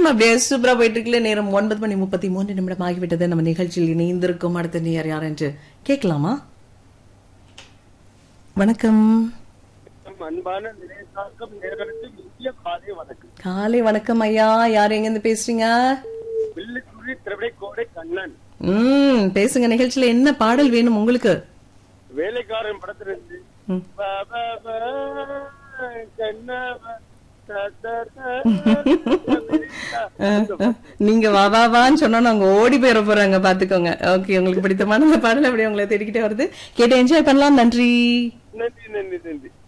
Time அப்படியே சூப்பரா போயிட்டு இருக்குல்ல நேரம் ஒன்பது மணி முப்பத்தி மூன்று நிமிடம் ஆகிவிட்டது நம்ம நிகழ்ச்சியில் இணைந்திருக்கும் அடுத்த நேர் யார் என்று கேட்கலாமா வணக்கம் அன்பான நிலையத்தாக்கம் நேர்களுக்கு இந்திய காலை வணக்கம் காலை வணக்கம் ஐயா யார் எங்க இருந்து பேசுறீங்க வில்லுக்குறி திரவிடை கோடை கண்ணன் ம் பேசுங்க நிகழ்ச்சியில என்ன பாடல் வேணும் உங்களுக்கு வேலைக்காரன் படத்திலிருந்து ம். ப, ப, ப, கண்ணவ, த, த, த, த. நீங்க வா வா வான்னு சொன்னா அவங்க ஓடி போயிட போறாங்க பாத்துக்கோங்க ஓகே உங்களுக்கு பிடித்தமான அந்த பாடல் அப்படியே உங்களை தேடிக்கிட்டே வருது கேட்டு என்ஜாய் பண்ணலாம் நன்றி நன்றி நன்றி நன்றி